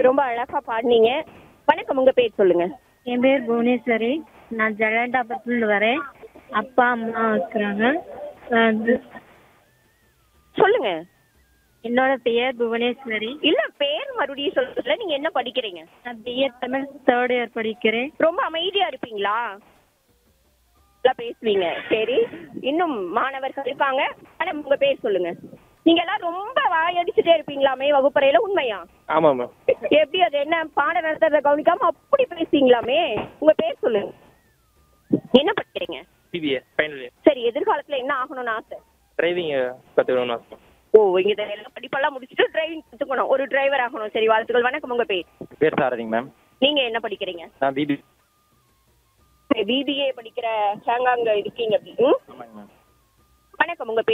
ரொம்ப அழகா பாடினீங்க வணக்கம் உங்க பேர் சொல்லுங்க என் பேர் புவனேஸ்வரி நான் ஜலண்டாபுரத்துலேருந்து வரேன் அப்பா அம்மா இருக்கிறாங்க வந்து சொல்லுங்க என்னோட பெயர் புவனேஸ்வரி இல்ல பேர் மறுபடியும் சொல்லுங்க நீங்க என்ன படிக்கிறீங்க நான் பிஏ தமிழ் தேர்ட் இயர் படிக்கிறேன் ரொம்ப அமைதியா இருப்பீங்களா நல்லா பேசுவீங்க சரி இன்னும் மாணவர்கள் இருக்காங்க மேடம் உங்க பேர் சொல்லுங்க நீங்க எல்லாம் ரொம்ப வாயடிச்சுட்டே இருப்பீங்களாமே வகுப்பறையில உண்மையா ஆமாம் மேம் எப்படி அது என்ன பாடம் நடத்துறத கவனிக்காம அப்படி பேசுவீங்களாமே உங்க பேர் சொல்லுங்க என்ன படிக்கிறீங்க பிபிஏ ஃபைனல் இயர் சரி எதிர்காலத்துல என்ன ஆகணும்னு ஆசை டிரைவிங் கற்றுக்கணும்னு ஆசை ஓ இங்க இதை எல்லாம் படிப்பெல்லாம் முடிச்சுட்டு டிரைவிங் கத்துக்கணும் ஒரு டிரைவர் ஆகணும் சரி வாழ்த்துக்கள் வணக்கம் உங்க பேர் பேர் சாரதிங்க மேம் நீங்க என்ன படிக்கிறீங்க நான் பிபி பிபிஏ படிக்கிற ஹேங்காங்க இருக்கீங்க ம்? ஆமாங்க மேம் வணக்கம் உங்க பேர்